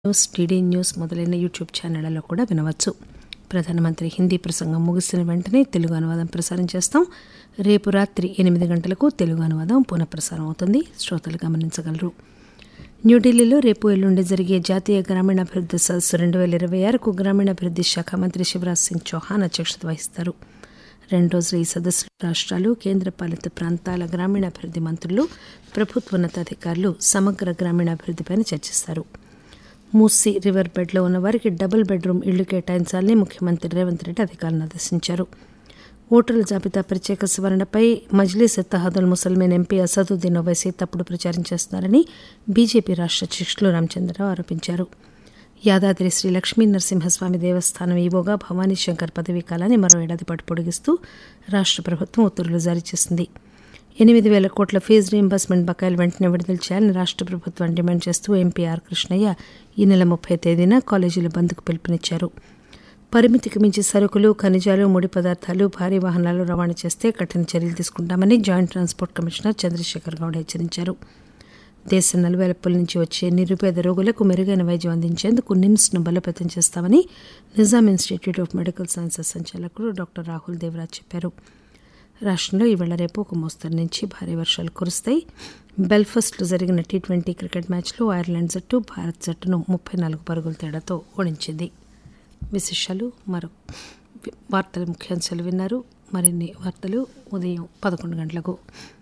news DD news మొదలైన YouTube ఛానళ్లలో కూడా వినవచ్చు ప్రధానమంత్రి హిందీ ప్రసంగం ముగిసిన వెంటనే తెలుగు అనువాదం ప్రసారం చేస్తాం రేపు రాత్రి ఎనిమిది గంటలకు తెలుగు అనువాదం పునఃప్రసారం అవుతుంది శ్రోతలు గమనించగలరు న్యూఢిల్లీలో రేపు ఎల్లుండి జరిగే జాతీయ గ్రామీణాభివృద్ధి సదస్సు రెండు వేల ఇరవై ఆరుకు గ్రామీణాభివృద్ధి శాఖ మంత్రి శివరాజ్ సింగ్ చౌహాన్ అధ్యక్షత వహిస్తారు రెండు రోజుల ఈ సదస్సులో రాష్ట్రాలు కేంద్రపాలిత ప్రాంతాల గ్రామీణాభివృద్ధి మంత్రులు ప్రభుత్వ ఉన్నతాధికారులు సమగ్ర గ్రామీణాభివృద్ధిపై చర్చిస్తారు మూసీ రివర్ బెడ్లో ఉన్న వారికి డబుల్ బెడ్రూమ్ ఇళ్లు కేటాయించాలని ముఖ్యమంత్రి రేవంత్ రెడ్డి అధికారులను ఆదేశించారు ఓటర్ల జాబితా ప్రత్యేక సవరణపై మజ్లీస్ ఎత్తహాదుల్ ముసల్మేన్ ఎంపీ అసదుద్దీన్ ఓవైసీ తప్పుడు ప్రచారం చేస్తున్నారని బీజేపీ రాష్ట్ర అధ్యక్షులు రామచంద్రరావు ఆరోపించారు యాదాద్రి శ్రీ లక్ష్మీ నరసింహస్వామి దేవస్థానం ఈవోగా భవానీ శంకర్ పదవీ కాలాన్ని మరో ఏడాది పాటు పొడిగిస్తూ రాష్ట్ర ప్రభుత్వం ఉత్తర్వులు జారీ చేసింది ఎనిమిది వేల కోట్ల ఫీజు రీయింబర్స్మెంట్ బకాయిలు వెంటనే విడుదల చేయాలని రాష్ట్ర ప్రభుత్వం డిమాండ్ చేస్తూ ఎంపీ ఆర్ కృష్ణయ్య ఈ నెల ముప్పై తేదీన కాలేజీల బంద్కు పిలుపునిచ్చారు పరిమితికి మించి సరుకులు ఖనిజాలు ముడి పదార్థాలు భారీ వాహనాలు రవాణా చేస్తే కఠిన చర్యలు తీసుకుంటామని joint transport commissioner Chandrasekhar Goud హెచ్చరించారు దేశ నలువైపుల నుంచి వచ్చే నిరుపేద రోగులకు మెరుగైన వైద్యం అందించేందుకు నిమ్స్ను బలోపేతం చేస్తామని Nizam institute of medical sciences సంచాలకులు డాక్టర్ రాహుల్ దేవరాజ్ చెప్పారు రాష్ట్రంలో ఈవేళ రేపు ఒక మోస్తరు నుంచి భారీ వర్షాలు కురుస్తాయి బెల్ఫాస్ట్లో జరిగిన టీ ట్వంటీ క్రికెట్ మ్యాచ్లో ఐర్లాండ్ జట్టు భారత్ జట్టును ముప్పై నాలుగు పరుగుల తేడాతో ఓడించింది విశేషాలు మరో వార్తల ముఖ్యాంశాలు విన్నారు మరిన్ని వార్తలు ఉదయం పదకొండు గంటలకు